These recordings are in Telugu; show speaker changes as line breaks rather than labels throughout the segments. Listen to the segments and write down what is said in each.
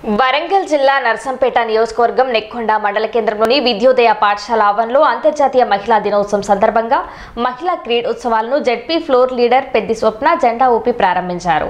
వరంగల్ జిల్లా నర్సంపేట నియోజకవర్గం నెక్కొండ మండల కేంద్రంలోని విద్యోదయ పాఠశాల ఆవరణలో అంతర్జాతీయ మహిళా దినోత్సవం సందర్భంగా మహిళా క్రీడోత్సవాలను ZP floor leader Peddi Swapna జెండా ఊపి ప్రారంభించారు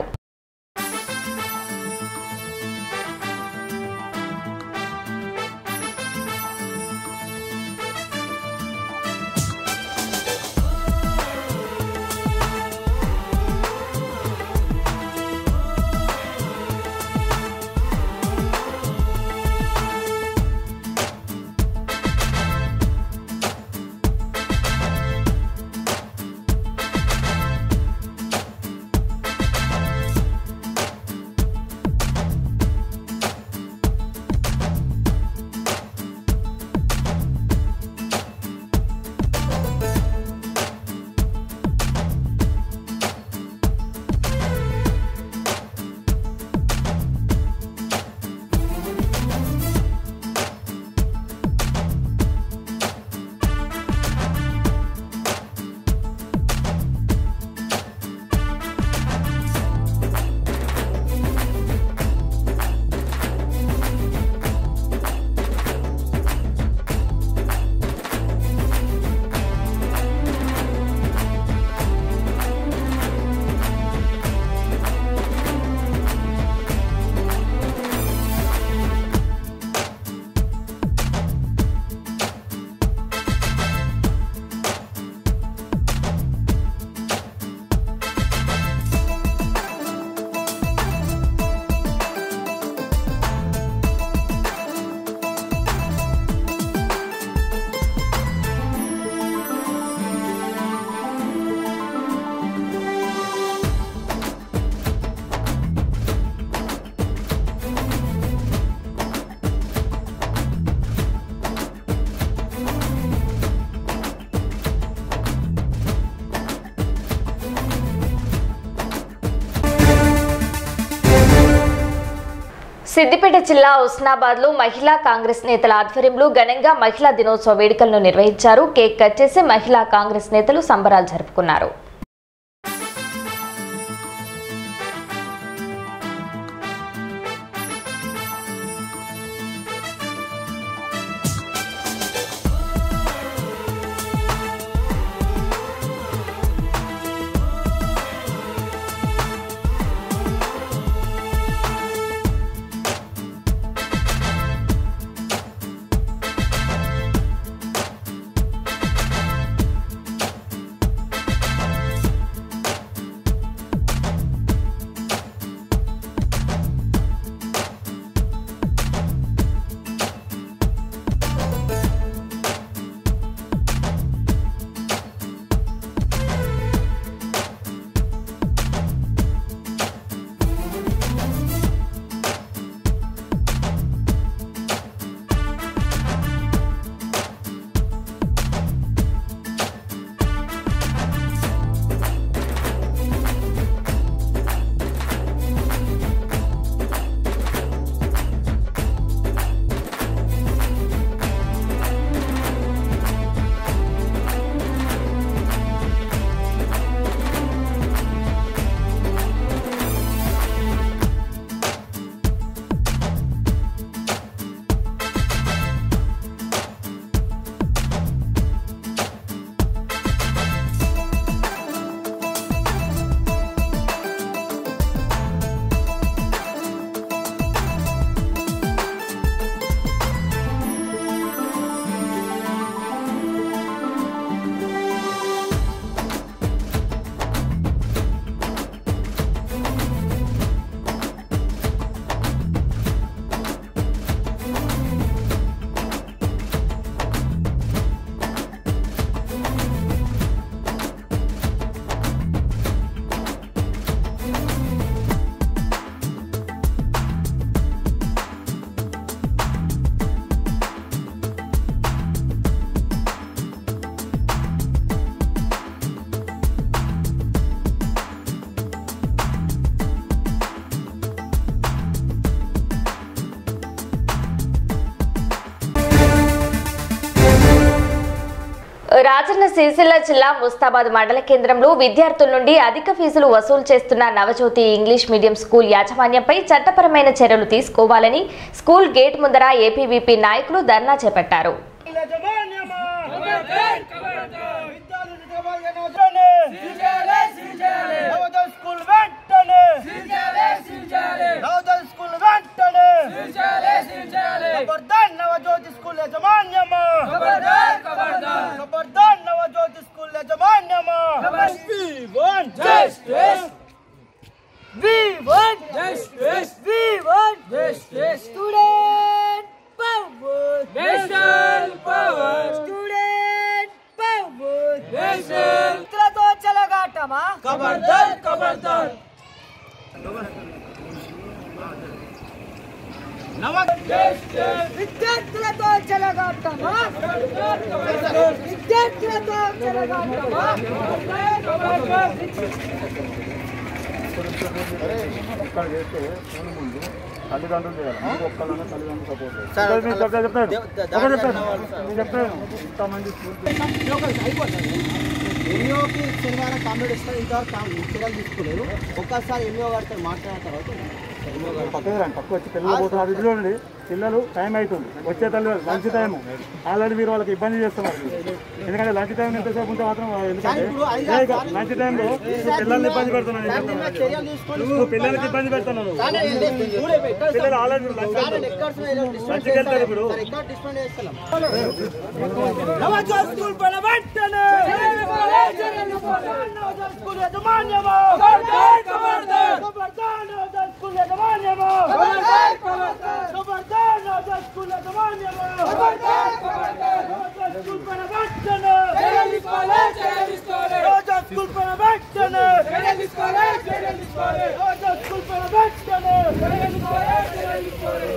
సిద్దిపేట జిల్లా ఉస్నాబాద్ లో మహిళా కాంగ్రెస్ నేతల ఆధ్వర్యంలో ఘనంగా మహిళా దినోత్సవ వేడుకలను నిర్వహించారు కేక్ కట్ చేసి మహిళా కాంగ్రెస్ నేతలు సంబరాలు జరుపుకున్నారు రాజన్న సిరిసిల్ల జిల్లా ముస్తాబాద్ మండల కేంద్రంలో విద్యార్థుల నుండి అధిక ఫీజులు వసూలు చేస్తున్న నవజ్యోతి ఇంగ్లీష్ మీడియం స్కూల్ యాజమాన్యంపై చట్టపరమైన చర్యలు తీసుకోవాలని స్కూల్ గేట్ ముందర ఏపీవీపీ నాయకులు ధర్నా చేపట్టారు
యజమాన్యమా విద్యార్థులు యజమాన్యమా నవోదయ స్కూల్ వెంటనే నవోదయ స్కూల్ వెంటనే ఖబర్దార్ నవజ్యోతి స్కూల్ యజమాన్యమా ఖబర్దార్ నవజ్యోతి స్కూల్ యజమాన్యమా We want justice. We want justice. We want justice. Student power.
National power
Student power.
National
చేతులతో చెలగాటమా
ఖబర్దార్ ఖబర్దార్
విద్యార్థులతో చెలగాటమా విద్యార్థులతో చెలగాటమా
తల్లిదండ్రులు చేయాలి అందుకు ఒక్కళ్ళన్నా తల్లిదండ్రులు సపోర్ట్ మీరు చెప్తా చెప్తారు ఒకటి చెప్తాను నేను చెప్తాను ఇంతమంది స్కూల్
ఎంఈఓకి శనివారం కంప్లీట్ ఇస్తారు ఇంతవరకు కాం- చర్యలు తీసుకోలేరు ఒక్కసారి ఎంఈఓ గారితో మాట్లాడిన తర్వాత ఎంఈఓ గారు
పక్కన రండి పక్క వచ్చి పిల్లలు పోతున్నారు ఇది చూడండి పిల్లలు టైం అవుతుంది వచ్చే తల్లి లంచ్ టైం ఆల్రెడీ మీరు వాళ్ళకి ఇబ్బంది చేస్తున్నారు ఎందుకంటే లంచ్ టైం ఎంతసేపు ఉంటే మాత్రం ఎందుకంటే లంచ్ టైంలో పిల్లల్ని ఇబ్బంది పెడుతున్నాను నేను చెప్తున్నాను.
చర్యలు తీసుకొని
నువ్వు పిల్లలకి ఇబ్బంది పెడుతున్నావు
కానీ ఏంటి? ఊరే పెట్టాలి సార్.
పిల్లలు ఆల్రెడీ లంచ్
కానీ
టైం
ఎక్కడ్స్ ఏదో డిస్టర్బెన్స్
లంచ్కి వెళ్తారు ఇప్పుడు
సార్, ఎక్కడ డిస్టర్బెన్స్ చేస్తున్నాం
నవోదయ స్కూల్ పైన వెంటనే నవోదయ స్కూల్ యజమాన్యమా
ఖబర్దార్ ఖబర్దార్
ఖబర్దార్ నవోదయ స్కూల్ యజమాన్యమా ఖబర్దార్ నవోదయ స్కూల్ యజమాన్యమా నవోదయ స్కూల్ పైన వెంటనే
చర్యలు తీసుకోవాలి చర్యలు తీసుకోవాలి
నవోదయ స్కూల్ పైన వెంటనే
చర్యలు తీసుకోవాలి చర్యలు తీసుకోవాలి
నవోదయ స్కూల్ పైన వెంటనే
చర్యలు తీసుకోవాలి చర్యలు తీసుకోవాలి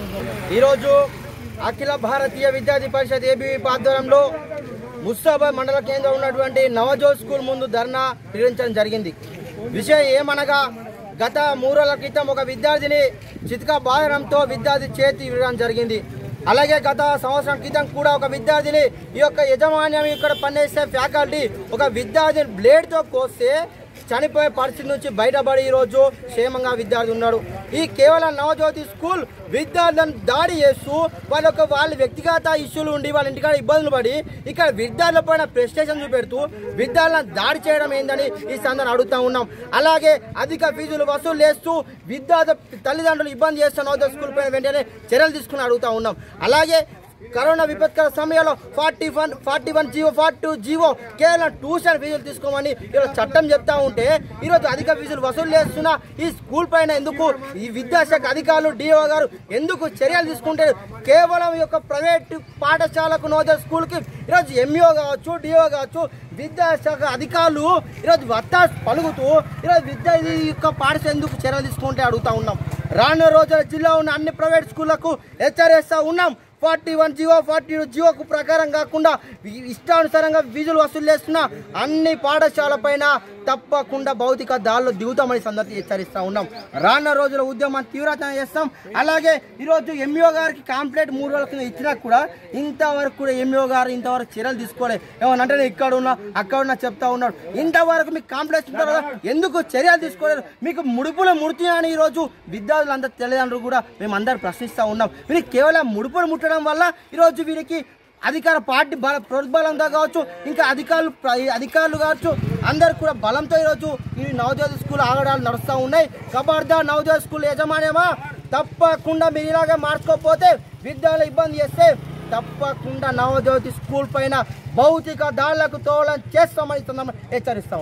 ఈరోజు అఖిల భారతీయ విద్యార్థి పరిషత్ ఏబీవీ ఆధ్వర్యంలో ముస్తాబాద్ మండల కేంద్రం ఉన్నటువంటి నవజోత్ స్కూల్ ముందు ధర్నా నిర్వహించడం జరిగింది విషయం ఏమనగా గత మూడు రోజుల క్రితం ఒక విద్యార్థిని చితికా బాధనంతో విద్యార్థి చేతి విరగడం జరిగింది అలాగే గత సంవత్సరం క్రితం కూడా ఒక విద్యార్థిని ఈ యొక్క యజమాన్యం ఇక్కడ పనిచేసే ఫ్యాకల్టీ ఒక విద్యార్థిని బ్లేడ్తో కోస్తే చనిపోయే పరిస్థితి నుంచి బయటపడి ఈరోజు క్షేమంగా విద్యార్థి ఉన్నాడు ఈ కేవలం నవజ్యోతి స్కూల్ విద్యార్థులను దాడి చేస్తూ వాళ్ళ యొక్క వాళ్ళ వ్యక్తిగత ఇష్యూలు ఉండి వాళ్ళ ఇంటికాడ ఇబ్బందులు పడి ఇక్కడ విద్యార్థుల పైన ప్రెస్టేషన్ చూపెడుతూ విద్యార్థులను దాడి చేయడం ఏందని ఈ సందర్భం అడుగుతా ఉన్నాం అలాగే అధిక ఫీజులు వసూలు చేస్తూ విద్యార్థి తల్లిదండ్రులు ఇబ్బంది చేస్తున్న నవోదయ స్కూల్ పైన వెంటనే చర్యలు తీసుకుని అడుగుతా ఉన్నాం అలాగే కరోనా విపత్కర సమయంలో forty one forty one GO forty two GO కేవలం ట్యూషన్ ఫీజులు తీసుకోమని ఈరోజు చట్టం చెప్తా ఉంటే ఈరోజు అధిక ఫీజులు వసూలు చేస్తున్న ఈ స్కూల్ పైన ఎందుకు ఈ విద్యాశాఖ అధికారులు డిఓ గారు ఎందుకు చర్యలు తీసుకుంటే కేవలం ఈ యొక్క ప్రైవేట్ పాఠశాలకు నోదే స్కూల్కి ఈరోజు ఎంఈఓ కావచ్చు డిఓ కావచ్చు విద్యాశాఖ అధికారులు ఈరోజు వత్తాసు పలుకుతూ ఈరోజు విద్య ఈ యొక్క పాఠశాల ఎందుకు చర్యలు తీసుకుంటే అడుగుతా ఉన్నాం రానున్న రోజుల జిల్లా ఉన్న అన్ని ప్రైవేట్ స్కూళ్లకు హెచ్చరిస్తా ఉన్నాం forty one GO forty two జీవోకు ప్రకారం కాకుండా ఇ- ఇష్టానుసారంగా ఫీజులు వసూలు చేస్తున్న అన్ని పాఠశాల పైన తప్పకుండా భౌతిక దాడులు దిగుతామని సందర్భం హెచ్చరిస్తా ఉన్నాం రానున్న రోజుల ఉద్యమం తీవ్రతరం చేస్తాం అలాగే ఈరోజు ఎంఈఓ గారికి కాంప్లైంట్ మూడు రోజుల కింద ఇచ్చినా కూడా ఇంతవరకు కూడా ఎంఈఓ గారు ఇంతవరకు చర్యలు తీసుకోలేదు ఏమన్నా అంటే నేను ఇక్కడ ఉన్నా అక్కడ ఉన్నా చెప్తా ఉన్నాడు ఇంతవరకు మీకు కాంప్లైంట్ ఉంటారు కదా ఎందుకు చర్యలు తీసుకోలేదు మీకు ముడుపులు ముడుతున్నాయని ఈరోజు విద్యార్థులందరూ తల్లిదండ్రులు కూడా మేము అందరు ప్రశ్నిస్తూ ఉన్నాం వీరికి కేవలం ముడుపులు ముట్టడం వల్ల ఈరోజు వీరికి అధికార పార్టీ బల ప్రోద్బలంతో కావచ్చు ఇంకా అధికారులు ప్ర- అధికారులు కావచ్చు అందరు కూడా బలంతో ఈరోజు ఈ నవోదయ స్కూల్ ఆగడాలు నడుస్తూ ఉన్నాయి కబార్దా నవోదయ స్కూల్ యజమాన్యమా తప్పకుండా మీరు ఇలాగే మార్చుకోకపోతే విద్యార్థులు ఇబ్బంది చేస్తే తప్పకుండా నవజ్యోతి స్కూల్ పైన భౌతిక దాడులకు తోలం చేస్తామని సందర్భంగా హెచ్చరిస్తాం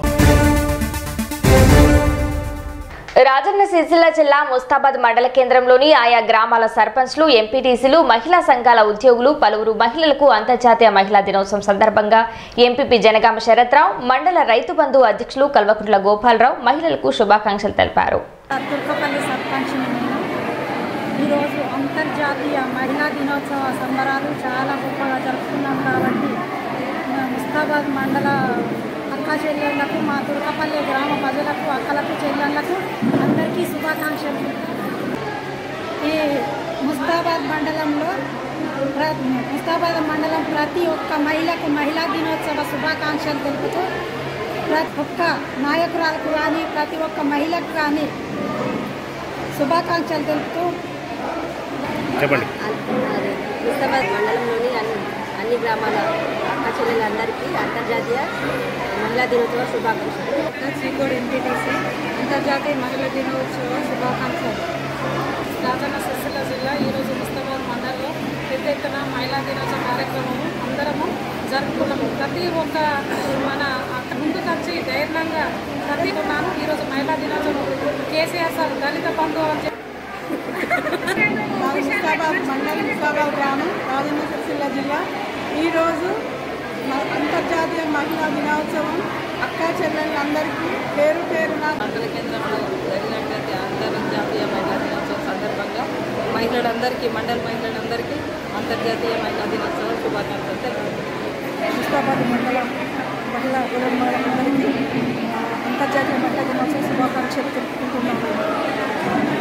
రాజన్న సిరిసిల్ల జిల్లా ముస్తాబాద్ మండల కేంద్రంలోని ఆయా గ్రామాల సర్పంచ్లు ఎంపీటీసీలు మహిళా సంఘాల ఉద్యోగులు పలువురు మహిళలకు అంతర్జాతీయ మహిళా దినోత్సవం సందర్భంగా ఎంపీపీ జనగామ శరత్రావు మండల రైతు బంధు అధ్యక్షులు కల్వకుంట్ల గోపాలరావు మహిళలకు శుభాకాంక్షలు తెలిపారు
తుర్కపల్లి సర్పంచ్ నేను ఈరోజు అంతర్జాతీయ మహిళా దినోత్సవ సంబరాలు చాలా గొప్పగా జరుపుకున్నాం కాబట్టి మా ముస్తాబాద్ మండల అక్క చెల్లెళ్లకు మా తుర్కపల్లి గ్రామ ప్రజలకు అక్కలకు చెల్లెళ్లకు అందరికీ శుభాకాంక్షలు ఈ ముస్తాబాద్ మండలంలో ప్ర- ముస్తాబాద్ మండలం ప్రతి ఒక్క మహిళకు మహిళా దినోత్సవ శుభాకాంక్షలు తెలుపుతూ ప్రతి ఒక్క నాయకురాలకు కానీ ప్రతి ఒక్క మహిళకు కానీ శుభాకాంక్షలు తెలుపుతూ
ముస్తాబాద్ మండలంలోని అన్ని అన్ని గ్రామాల అక్క చెల్లెలందరికీ అంతర్జాతీయ మహిళా దినోత్సవ శుభాకాంక్షలు
శ్రీకోడ్ ఎంపీటీసీ అంతర్జాతీయ మహిళా దినోత్సవ శుభాకాంక్షలు
రాజన్న సిరిసిల్ల జిల్లా ఈరోజు ముస్తాబాద్ మండలంలో పెద్ద ఎత్తున మహిళా దినోత్సవ కార్యక్రమము అందరము జరుపుకున్నాము ప్రతి ఒక్క మన అక్కడ ముందుకు వచ్చి ధైర్యంగా ప్రతి ఉన్నాను ఈరోజు మహిళా దినోత్సవం కేసీఆర్ సార్ దళిత బంధువు అని చెప్పి
ముస్తాబాద్ మండలం ముస్తాబాద్ గ్రామం రాజన్న సిరిసిల్ల జిల్లా ఈరోజు మ- అంతర్జాతీయ మహిళా దినోత్సవం అక్క చెల్లెళ్ళందరికీ పేరు పేరున
మండల కేంద్రంలో జరిగినటువంటి అంతర్జాతీయ మహిళా దినోత్సవం సందర్భంగా మహిళలందరికీ మండల మహిళలందరికీ అంతర్జాతీయ మహిళా దినోత్సవం శుభాకాంక్షలు తెలుపుతున్నాను.
ముస్తాబాద్ మండలం మహిళా కుటుంబాలందరికీ ఆ, అంతర్జాతీయ మహిళా దినోత్సవ శుభాకాంక్షలు తెలుపుకుంటున్నాను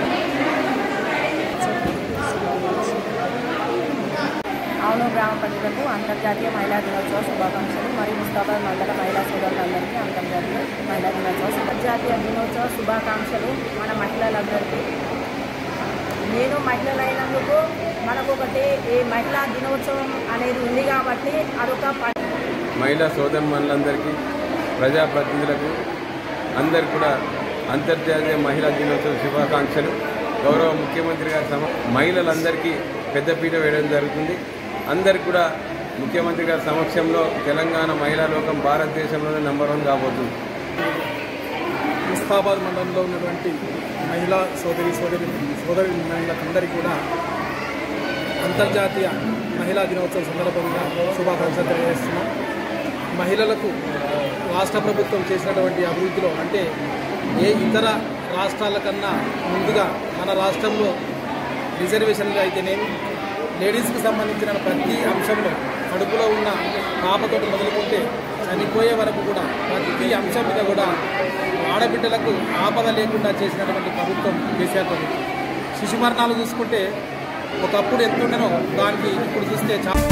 అవును గ్రామ ప్రజలకు అంతర్జాతీయ మహిళా దినోత్సవ శుభాకాంక్షలు మరియు ముస్తాబాద్ మండల మహిళా సోదరులందరికీ అంతర్జాతీయ మహిళా దినోత్సవ అంతర్జాతీయ దినోత్సవ శుభాకాంక్షలు మన మహిళలందరికీ నేను మహిళలైనందుకు మనకు ఒకటి ఈ మహిళా దినోత్సవం అనేది ఉంది కాబట్టి అదొక ప-
మహిళా సోదరుమణులందరికీ ప్రజాప్రతినిధులకు అందరికి కూడా అంతర్జాతీయ మహిళా దినోత్సవ శుభాకాంక్షలు గౌరవ ముఖ్యమంత్రి గారి సమ మహిళలందరికీ పెద్దపీట వేయడం జరుగుతుంది అందరికి కూడా ముఖ్యమంత్రి గారి సమక్షంలో తెలంగాణ మహిళా లోకం భారతదేశంలోనే నెంబర్ వన్ కాబోతుంది
ముస్తాబాద్ మండలంలో ఉన్నటువంటి మహిళా సోదరి సోదరి సోదరి మహిళలందరికీ కూడా అంతర్జాతీయ మహిళా దినోత్సవం సందర్భంగా శుభాకాంక్షలు తెలియజేస్తున్నాం మహిళలకు రాష్ట్ర ప్రభుత్వం చేసినటువంటి అభివృద్ధిలో అంటే ఏ ఇతర రాష్ట్రాల కన్నా ముందుగా మన రాష్ట్రంలో రిజర్వేషన్లు అయితేనేమి లేడీస్కి సంబంధించిన ప్రతి అంశంలో కడుపులో ఉన్న పాపతోటి మొదలుకుంటే చనిపోయే వరకు కూడా ప్రతి అంశం మీద కూడా ఆడబిడ్డలకు ఆపద లేకుండా చేసినటువంటి ప్రభుత్వం కేసీఆర్ ప్రభుత్వం శిశు మరణాలు చూసుకుంటే ఒకప్పుడు ఎంత ఉండనో దానికి ఇప్పుడు చూస్తే చాలా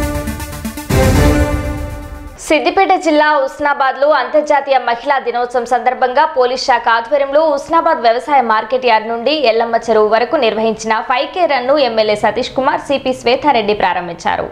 సిద్దిపేట జిల్లా ఉస్నాబాద్ లో అంతర్జాతీయ మహిళా దినోత్సవం సందర్భంగా పోలీస్ శాఖ ఆధ్వర్యంలో ఉస్నాబాద్ వ్యవసాయ మార్కెట్ యార్డ్ నుండి ఎల్లమ్మ చెరువు వరకు నిర్వహించిన ఫైవ్ కే రన్ ను ఎమ్మెల్యే సతీష్ కుమార్ సిపి శ్వేతారెడ్డి ప్రారంభించారు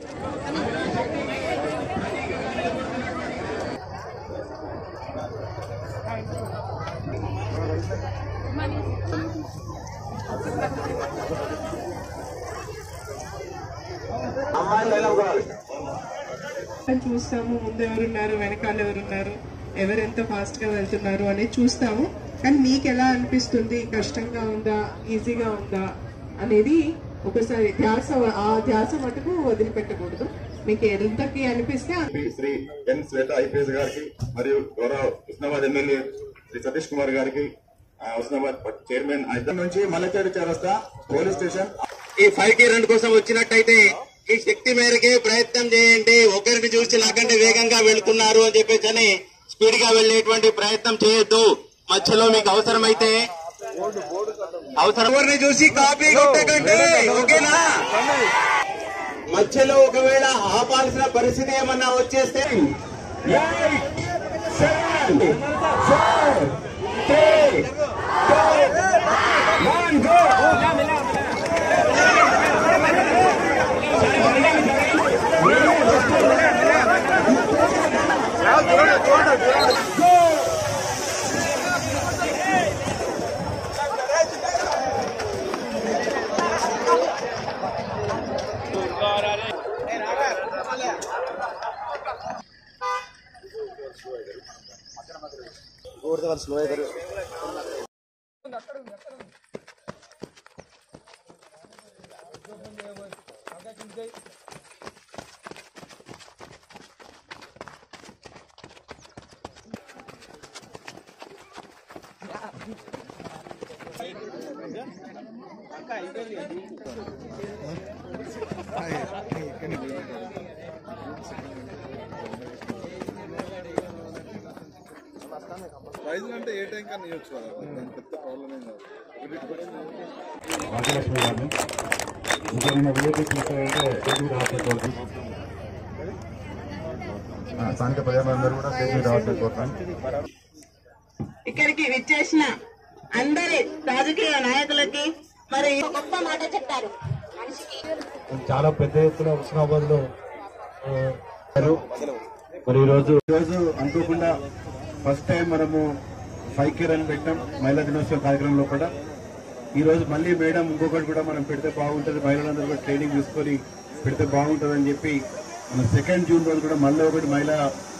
చూస్తాము ముందు ఎవరున్నారు వెనకాల ఎవరున్నారు ఎవరు ఎంత ఫాస్ట్ గా వెళ్తున్నారు అనేది చూస్తాము కానీ మీకు ఎలా అనిపిస్తుంది కష్టంగా ఉందా ఈజీగా ఉందా అనేది ఒకసారి ధ్యాస ఆ ధ్యాస మటుకు వదిలిపెట్టకూడదు మీకు ఎంతకి అనిపిస్తే
శ్రీ ఎన్ శ్వేత ఐపీఎస్ గారికి మరియు గౌరవ ఉస్నాబాద్ ఎమ్మెల్యే శ్రీ సతీష్ కుమార్ గారికి ఆ, ఉస్నాబాద్ చైర్మన్ ఇద్దరు నుంచి మల్లచేరు చౌరస్తా పోలీస్ స్టేషన్
ఈ ఫైవ్ కి రెండు కోసం వచ్చినట్టయితే ఈ శక్తి మేరకే ప్రయత్నం చేయండి ఒకరిని చూసి నాకంటే వేగంగా వెళ్తున్నారు అని చెప్పేసి అని స్పీడ్ గా వెళ్లేటువంటి ప్రయత్నం చేయొద్దు మధ్యలో మీకు అవసరమైతే అవసరం ఎవరిని చూసి కాపీ కొట్టకండి ఓకేనా మధ్యలో ఒకవేళ ఆపాల్సిన పరిస్థితి ఏమన్నా వచ్చేస్తే
ప్రైజ్ అంటే ఏ టైం కన్నా ఇవ్వచ్చు కదా పెద్ద ప్రాబ్లం ఏం కాదు
భాగ్యలక్ష్మి గారిని
ఇంకేమైనా విలేజ్ చూస్తారంటే స్టేజ్ రావాల్సిన కోరుతాను ఆ, స్థానిక ప్రజలందరూ కూడా స్టేజ్ రావాల్సిన కోరుతాను
ఇక్కడికి విచ్చేసిన అందరి రాజకీయ నాయకులకి మరి గొప్ప మాట చెప్తారు
చాలా పెద్ద ఎత్తున హుస్నాబాద్ లో మరి ఈరోజు
ఈరోజు అనుకోకుండా ఫస్ట్ టైం మనము ఫైవ్ కే రన్ పెట్టాం మహిళా దినోత్సవం కార్యక్రమంలో కూడా ఈ రోజు మళ్ళీ మేడం ఇంకొకటి కూడా మనం పెడితే బాగుంటుంది మహిళలందరూ కూడా ట్రైనింగ్ తీసుకొని పెడితే బాగుంటుంది అని చెప్పి మన సెకండ్ జూన్ రోజు కూడా మళ్ళీ ఒకటి మహిళా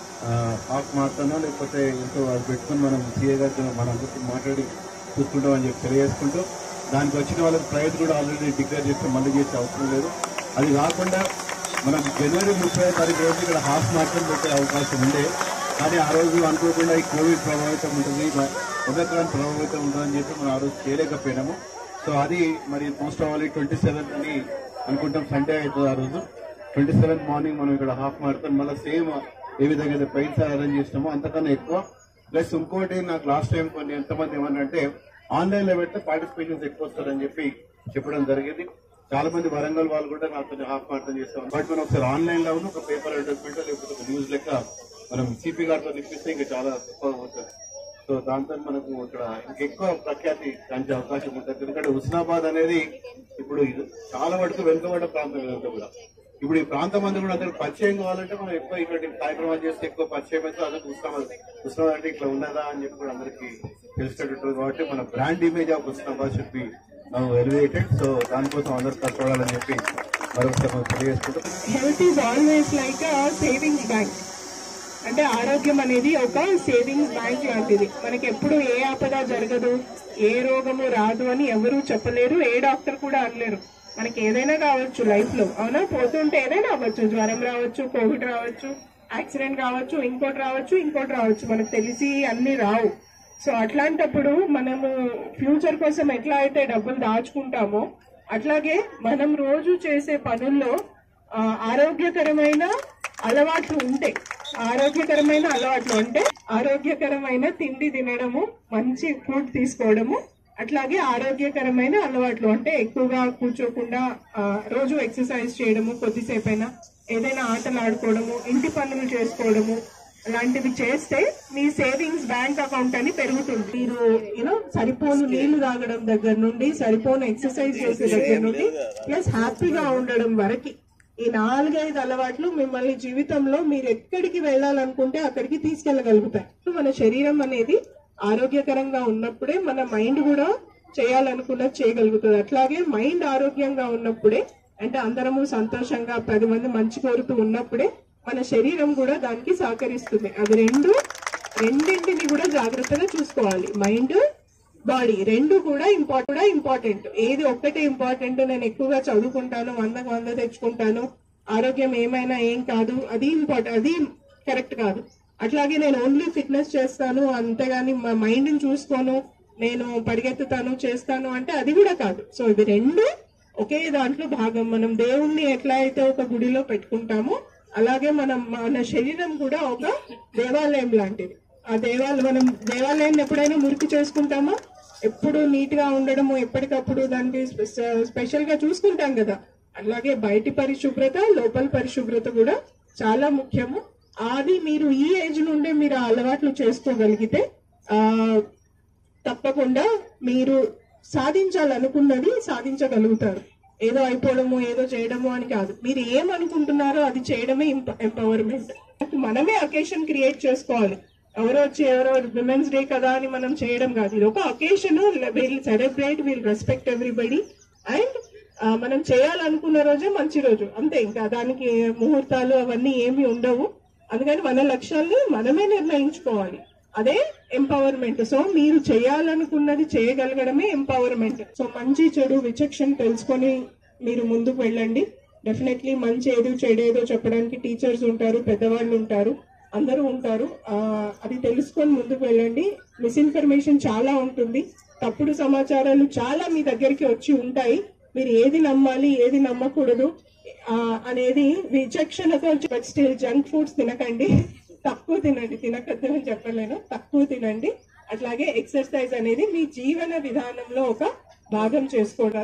హాఫ్ మారుతానో లేకపోతే ఎంతో అది పెట్టుకొని మనం సీఏ గారితో మన అందరితో మాట్లాడి చూసుకుంటాం అని చెప్పి తెలియజేసుకుంటూ దానికి వచ్చిన వాళ్ళకి ప్రైజ్ కూడా ఆల్రెడీ డిక్లేర్ చేస్తే మళ్ళీ చేసే అవసరం లేదు అది కాకుండా మనం జనవరి ముప్పై తారీఖు రోజు ఇక్కడ హాఫ్ మాత్రం పెట్టే అవకాశం ఉండే కానీ ఆ రోజు అనుకోకుండా ఈ కోవిడ్ ప్రభావితం ఉంటుంది ఒమక్రాన్ ప్రభావితం ఉంటుందని చెప్పి మనం ఆ రోజు చేయలేకపోయినాము సో అది మరి most of all twenty seventh అని అనుకుంటాం సండే అవుతుంది ఆ రోజు ట్వంటీ సెవెంత్ మార్నింగ్ మనం ఇక్కడ హాఫ్ మారుతాం మళ్ళీ సేమ్ ఏ విధంగా అయితే పైన్స్ అరేంజ్ చేసినామో అంతకన్నా ఎక్కువ ప్లస్ ఇంకోటి నాకు లాస్ట్ టైం కొన్ని ఎంతమంది ఏమన్నారంటే ఆన్లైన్ లో పెడితే పార్టిసిపేషన్స్ ఎక్కువ వస్తారని చెప్పి చెప్పడం జరిగింది చాలా మంది వరంగల్ వాళ్ళు కూడా నాకు కొంచెం హాఫ్ అర్థం చేస్తాం బట్ మనం ఒకసారి ఆన్లైన్ లో ఉన్న ఒక పేపర్ అడ్వర్టైజ్మెంట్ లేకపోతే ఒక న్యూస్ లెక్క మనం సిపి గారితో నిప్పిస్తే ఇంకా చాలా తక్కువ అవుతుంది సో దాంతో మనకు ఇక్కడ ఇంకెక్కువ ప్రఖ్యాతి కాంచే అవకాశం ఉంటుంది ఎందుకంటే హుస్నాబాద్ అనేది ఇప్పుడు ఇది చాలా వరకు వెనుకబడ్డ ప్రాంతం ఇదంతా కూడా ఇప్పుడు ఈ ప్రాంతం అంతా కూడా అందరికి పరిచయం కావాలంటే మనం ఎక్కువ ఇక్కడ కార్యక్రమాలు చేస్తే ఎక్కువ పరిచయం అయితే అదే హుస్నాబాద్ హుస్నాబాద్ అంటే ఇట్లా ఉన్నదా అని చెప్పి కూడా అందరికి తెలిసేటట్టు కాబట్టి మన brand image of Husnabad should be elevated so దానికోసం అందరు కష్టపడాలని చెప్పి మరొకసారి మనం తెలియజేసుకుంటాం
health is always like savings bank అంటే ఆరోగ్యం అనేది ఒక సేవింగ్స్ బ్యాంక్ లాంటిది మనకి ఎప్పుడు ఏ ఆపద జరగదు ఏ రోగము రాదు అని ఎవరు చెప్పలేరు ఏ డాక్టర్ కూడా అనలేరు మనకి ఏదైనా కావచ్చు లైఫ్ లో అవునా పోతుంటే ఏదైనా అవ్వచ్చు జ్వరం రావచ్చు కోవిడ్ రావచ్చు యాక్సిడెంట్ కావచ్చు ఇంకోటి రావచ్చు ఇంకోటి రావచ్చు మనకు తెలిసి అన్ని రావు సో అట్లాంటప్పుడు మనము ఫ్యూచర్ కోసం ఎట్లా అయితే డబ్బులు దాచుకుంటామో అట్లాగే మనం రోజు చేసే పనుల్లో ఆ, ఆరోగ్యకరమైన అలవాట్లు ఉంటాయి ఆరోగ్యకరమైన అలవాట్లు అంటే ఆరోగ్యకరమైన తిండి తినడము మంచి ఫుడ్ తీసుకోవడము అట్లాగే ఆరోగ్యకరమైన అలవాట్లు అంటే ఎక్కువగా కూర్చోకుండా ఆ, రోజు ఎక్సర్సైజ్ చేయడము కొద్దిసేపైనా ఏదైనా ఆటలు ఆడుకోవడము ఇంటి పనులు చేసుకోవడము అలాంటివి చేస్తే మీ సేవింగ్స్ బ్యాంక్ అకౌంట్ అని పెరుగుతుంది మీరు యూనో సరిపోను నీళ్లు తాగడం దగ్గర నుండి సరిపోను ఎక్సర్సైజ్ చేసే దగ్గర నుండి ప్లస్ హ్యాపీగా ఉండడం వరకు ఈ నాలుగైదు అలవాట్లు మిమ్మల్ని జీవితంలో మీరు ఎక్కడికి వెళ్ళాలనుకుంటే అక్కడికి తీసుకెళ్లగలుగుతాయి మన శరీరం అనేది ఆరోగ్యకరంగా ఉన్నప్పుడే మన మైండ్ కూడా చేయాలనుకున్నది చేయగలుగుతుంది అట్లాగే మైండ్ ఆరోగ్యంగా ఉన్నప్పుడే అంటే అందరము సంతోషంగా పది మంది మంచి కోరుతూ ఉన్నప్పుడే మన శరీరం కూడా దానికి సహకరిస్తుంది అది రెండు రెండింటిని కూడా జాగ్రత్తగా చూసుకోవాలి మైండ్ బాడీ రెండు కూడా ఇంపార్టెంట్ కూడా ఇంపార్టెంట్ ఏది ఒక్కటే ఇంపార్టెంట్ నేను ఎక్కువగా చదువుకుంటాను వందకు వంద తెచ్చుకుంటాను ఆరోగ్యం ఏమైనా ఏం కాదు అది ఇంపార్టెంట్ అది కరెక్ట్ కాదు అట్లాగే నేను ఓన్లీ ఫిట్నెస్ చేస్తాను అంతేగాని మా మైండ్ ని చూసుకోను నేను పరిగెత్తుతాను చేస్తాను అంటే అది కూడా కాదు సో ఇవి రెండు ఒకే దాంట్లో భాగం మనం దేవుణ్ణి ఎట్లా అయితే ఒక గుడిలో పెట్టుకుంటామో అలాగే మనం మన శరీరం కూడా ఒక దేవాలయం లాంటిది ఆ దేవాలయం మనం దేవాలయాన్ని ఎప్పుడైనా మురికి చేసుకుంటామా ఎప్పుడు నీట్ గా ఉండడము ఎప్పటికప్పుడు దానికి స్పె- స్పెషల్ గా చూసుకుంటాం కదా అలాగే బయటి పరిశుభ్రత లోపల పరిశుభ్రత కూడా చాలా ముఖ్యము అది మీరు ఈ ఏజ్ నుండే మీరు ఆ అలవాట్లు చేసుకోగలిగితే ఆ తప్పకుండా మీరు సాధించాలనుకున్నది సాధించగలుగుతారు ఏదో అయిపోవడము ఏదో చేయడము అని కాదు మీరు ఏమనుకుంటున్నారో అది చేయడమే ఎంపవర్మెంట్ మనమే అకేషన్ క్రియేట్ చేసుకోవాలి ఎవరో వచ్చి ఎవరో విమెన్స్ డే కదా అని మనం చేయడం కాదు ఇది ఒక occasion will celebrate will respect everybody and మనం చేయాలనుకున్న రోజే మంచి రోజు అంతే ఇంకా దానికి ముహూర్తాలు అవన్నీ ఏమి ఉండవు అందుకని మన లక్ష్యాల్ని మనమే నిర్ణయించుకోవాలి అదే ఎంపవర్మెంట్ సో మీరు చేయాలనుకున్నది చేయగలగడమే ఎంపవర్మెంట్ సో మంచి చెడు విచక్షణ తెలుసుకొని మీరు ముందుకు వెళ్ళండి డెఫినెట్లీ మంచి ఏదో చెడు ఏదో చెప్పడానికి టీచర్స్ ఉంటారు పెద్దవాళ్ళు ఉంటారు అందరూ ఉంటారు ఆ, అది తెలుసుకొని ముందుకు వెళ్ళండి మిస్ఇన్ఫర్మేషన్ చాలా ఉంటుంది తప్పుడు సమాచారాలు చాలా మీ దగ్గరికి వచ్చి ఉంటాయి మీరు ఏది నమ్మాలి ఏది నమ్మకూడదు ఆ, అనేది విచక్షణతో బట్ స్టిల్ జంక్ ఫుడ్స్ తినకండి తక్కువ తినండి తినకద్దు అని చెప్పలేను తక్కువ తినండి అట్లాగే ఎక్సర్సైజ్ అనేది మీ జీవన విధానంలో ఒక భాగం చేసుకోవడారు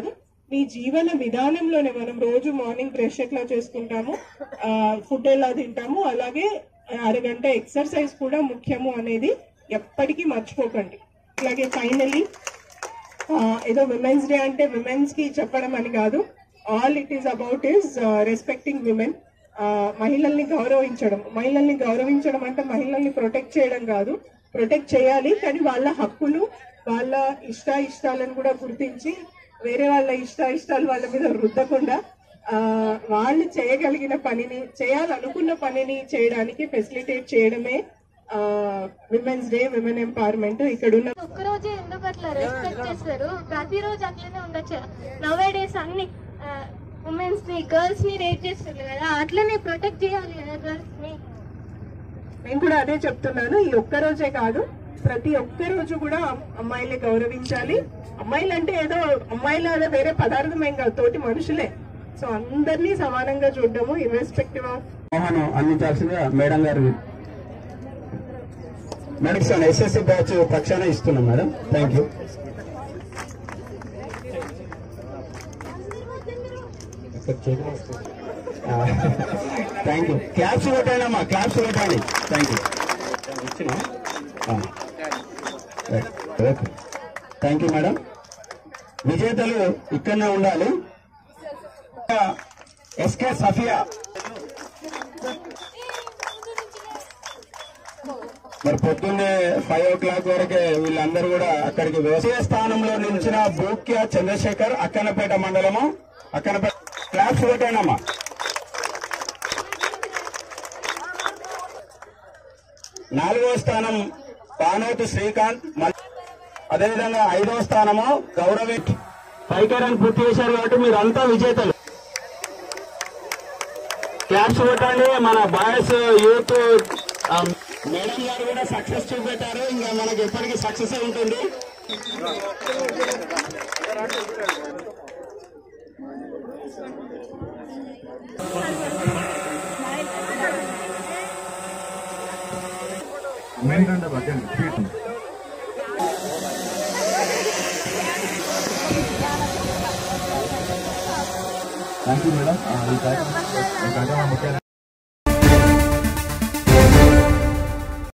మీ జీవన విధానంలోనే మనం రోజు మార్నింగ్ బ్రష్ ఎట్లా చేసుకుంటాము ఫుడ్ ఎలా తింటాము అలాగే అరగంట ఎక్సర్సైజ్ కూడా ముఖ్యము అనేది ఎప్పటికీ మర్చిపోకండి అలాగే ఫైనలీ ఏదో విమెన్స్ డే అంటే విమెన్స్ కి చెప్పడం అని కాదు all it is about is respecting women మహిళల్ని గౌరవించడం మహిళల్ని గౌరవించడం అంటే మహిళల్ని ప్రొటెక్ట్ చేయడం కాదు ప్రొటెక్ట్ చేయాలి కానీ వాళ్ళ హక్కులు వాళ్ళ ఇష్ట ఇష్టాలను కూడా గుర్తించి వేరే వాళ్ళ ఇష్ట ఇష్టాలు వాళ్ళ మీద రుద్దకుండా ఆ, వాళ్ళు చేయగలిగిన పనిని చేయాలనుకున్న పనిని చేయడానికి ఫెసిలిటేట్ చేయడమే విమెన్స్ డే విమెన్ ఎంపవర్మెంట్ ఇక్కడ ఉన్న
ఒక్కరోజే ఎందుకు అట్లా రెస్పెక్ట్ చేస్తారు ప్రతిరోజు అట్లనే ఉండొచ్చు నవ్ డేస్ అన్ని ఉమెన్స్ ని గర్ల్స్ ని రేట్ చేస్తారు కదా అట్లనే ప్రొటెక్ట్ చేయాలి కదా గర్ల్స్ ని
నేను కూడా అదే చెప్తున్నాను ఈ ఒక్క రోజే కాదు ప్రతి ఒక్క రోజు కూడా అమ్- అమ్మాయిల్ని గౌరవించాలి అమ్మాయిలు అంటే ఏదో అమ్మాయిలు అదే వేరే పదార్థం ఏం కాదు తోటి మనుషులే సో అందరినీ సమానంగా చూడడము ఇర్రెస్పెక్టివ్ ఆఫ్
మోహన్ అందించాల్సిందిగా మేడం గారు మేడం సార్ ఎస్ఎస్సి బ్యాచ్ పక్షాన ఇస్తున్నాం madam thank you thank you claps కొట్టానమ్మా క్లాప్స్ కొట్టాలి థ్యాంక్ యూ ఇచ్చిన థ్యాంక్ యూ మేడం విజేతలు ఇక్కడనే ఉండాలి ఎస్కే సఫియా మరి పొద్దున్నే ఫైవ్ ఓ క్లాక్ వరకే వీళ్ళందరూ కూడా అక్కడికి వ్యవసాయ స్థానంలో నిలిచిన బూక్య చంద్రశేఖర్ అక్కనపేట మండలము అక్కనపేట క్లాప్స్ కొట్టానమ్మా నాలుగో స్థానం పానోతు శ్రీకాంత్ మల్- అదేవిధంగా ఐదో స్థానము గౌరవి పైకరాన్ని పూర్తి చేశారు కాబట్టి మీరంతా విజేతలు క్లాప్స్ కొట్టండి మన బాయ్స్ యూత్ ఆ, మేడం గారు కూడా సక్సెస్ చూపెట్టారు ఇంకా మనకి ఎప్పటికీ సక్సెస్ ఉంటుంది
థ్యాంక్ యూ మేడం ఈ కార్యక్రమం ఈ కార్యక్రమం ముఖ్య